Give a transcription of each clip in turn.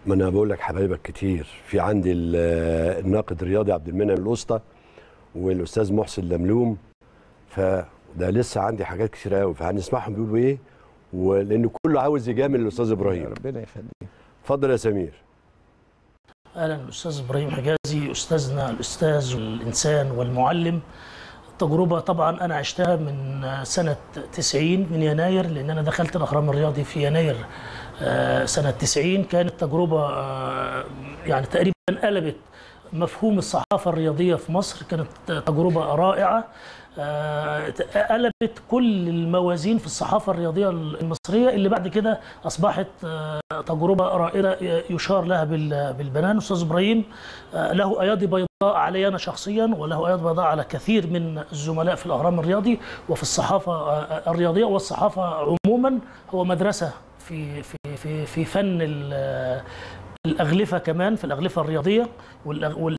ما انا بقول لك حبايبك كتير في عندي ال- الناقد الرياضي عبد المنعم الاسطى والاستاذ محسن لملوم فده لسه عندي حاجات كتير قوي فهنسمعهم بيقولوا ايه ولان كله عاوز يجامل الاستاذ ابراهيم ربنا يخليك اتفضل يا سمير اهلا الاستاذ ابراهيم حجازي استاذنا الاستاذ والانسان والمعلم تجربه طبعا انا عشتها من سنه 90 من يناير لان انا دخلت الاهرام الرياضي في يناير آه، سنه 90 كانت تجربه آه، يعني تقريبا قلبت مفهوم الصحافه الرياضيه في مصر كانت تجربه رائعه آه، قلبت كل الموازين في الصحافه الرياضيه المصريه اللي بعد كده اصبحت آه، تجربه رائده يشار لها بال- بالبنان استاذ ابراهيم آه، له ايادي بيضاء علي انا شخصيا وله ايادي بيضاء على كثير من الزملاء في الاهرام الرياضي وفي الصحافه آه، الرياضيه والصحافه عموما هو مدرسه في في في في فن ال- الاغلفه كمان في الاغلفه الرياضيه والأغ- وال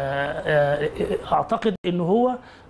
آه، اعتقد ان هو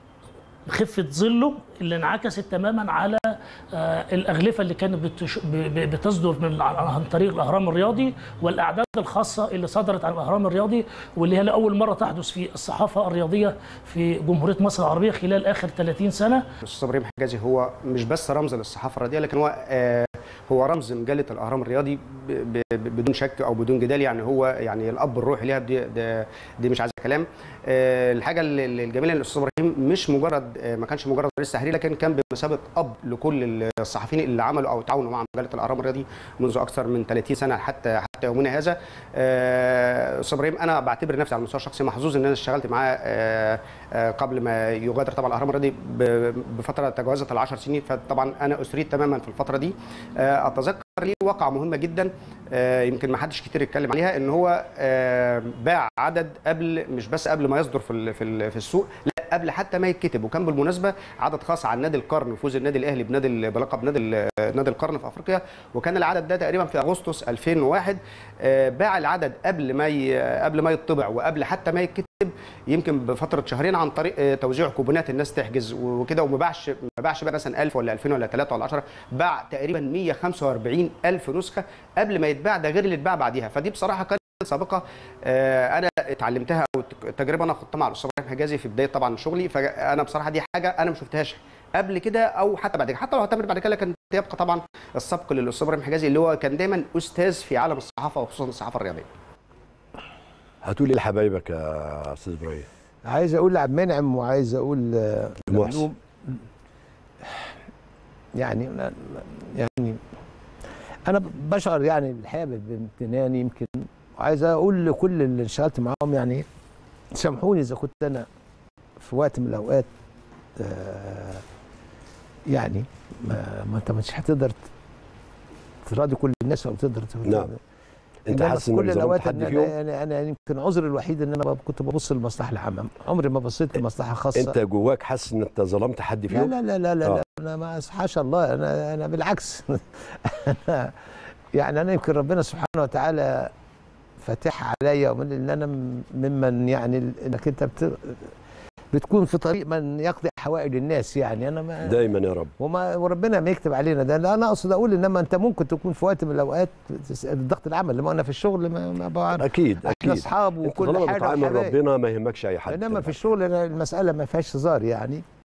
خفه ظله اللي انعكست تماما على آه، الاغلفه اللي كانت بتش- ب- ب- بتصدر من عن طريق الاهرام الرياضي والاعداد الخاصه اللي صدرت عن الاهرام الرياضي واللي هي لاول مره تحدث في الصحافه الرياضيه في جمهوريه مصر العربيه خلال اخر 30 سنه الاستاذ ابراهيم حجازي هو مش بس رمز للصحافه الرياضيه لكن هو آه هو رمز مجله الاهرام الرياضي ب- ب- بدون شك او بدون جدال يعني هو يعني الاب الروحي ليها دي, دي, دي مش عايزه كلام آه الحاجه ال- ال- الجميله ان الاستاذ ابراهيم مش مجرد آه ما كانش مجرد رئيس تحرير لكن كان بمثابه اب لكل الصحفيين اللي عملوا او تعاونوا مع مجله الاهرام الرياضي منذ اكثر من 30 سنه حتى حتى يومنا هذا آه، استاذ ابراهيم انا بعتبر نفسي على المستوى الشخصي محظوظ ان انا اشتغلت معاه آه، آه، قبل ما يغادر طبعا الاهرام الرياضي ب- بفتره تجاوزت العشر سنين فطبعا انا اسريت تماما في الفتره دي آه، اتذكر ليه واقعه مهمه جدا آه، يمكن ما حدش كتير يتكلم عليها ان هو آه، باع عدد قبل مش بس قبل ما يصدر في ال- في ال- في السوق لا قبل حتى ما يتكتب وكان بالمناسبه عدد خاص عن نادي القرن فوز النادي الاهلي بنادي ال- بلقب نادي ال- نادي القرن في افريقيا وكان العدد ده تقريبا في اغسطس 2001 آه، باع العدد قبل ما ي- قبل ما يطبع وقبل حتى ما يتكتب يمكن بفتره شهرين عن طريق آه، توزيع كوبونات الناس تحجز وكده وما باعش ما باعش بقى مثلا 1000 ولا 2000 ولا 3 ولا 10 باع تقريبا 145 الف نسخه قبل ما يتباع ده غير اللي اتباع بعديها فدي بصراحه كانت سابقه آه، انا اتعلمتها او تجربه انا خدتها مع الاستاذ ابراهيم حجازي في بدايه طبعا شغلي فانا بصراحه دي حاجه انا ما شفتهاش قبل كده او حتى بعد كده حتى لو هتعمل بعد كده لكن يبقى طبعا السبق للاستاذ ابراهيم حجازي اللي هو كان دايما استاذ في عالم الصحافه وخصوصا الصحافه الرياضيه هتقول ايه لحبايبك يا استاذ ابراهيم عايز اقول لعبد المنعم وعايز اقول آه، محسن. مملوك. يعني يعني انا بشعر يعني الحقيقه بامتنان يمكن وعايز اقول لكل اللي اشتغلت معاهم يعني سامحوني اذا كنت انا في وقت من الاوقات آه، يعني ما, ما انت مش هتقدر تراضي كل الناس او تقدر نعم. انت إنما حاسس في انك كل ظلمت الاوقات حد أنا- فيهم انا انا يمكن عذري الوحيد ان انا كنت ببص للمصلحه العامه عمري ما بصيت لمصلحه خاصه انت جواك حاسس ان انت ظلمت حد لا فيهم لا لا لا لا, آه. لا انا ما حاشا الله انا انا بالعكس أنا يعني انا يمكن ربنا سبحانه وتعالى فاتح عليا ومن ان انا م- ممن يعني انك انت بت بتكون في طريق من يقضي حوائج الناس يعني انا ما دايما يا رب وما وربنا ما يكتب علينا ده لا انا اقصد اقول انما انت ممكن تكون في وقت من الاوقات تس- الضغط العمل لما انا في الشغل ما, ما بعرف اكيد احنا اكيد اصحاب انت وكل طالما حاجه بتعامل وحبايب. ربنا ما يهمكش اي حد انما في الشغل أنا المساله ما فيهاش هزار يعني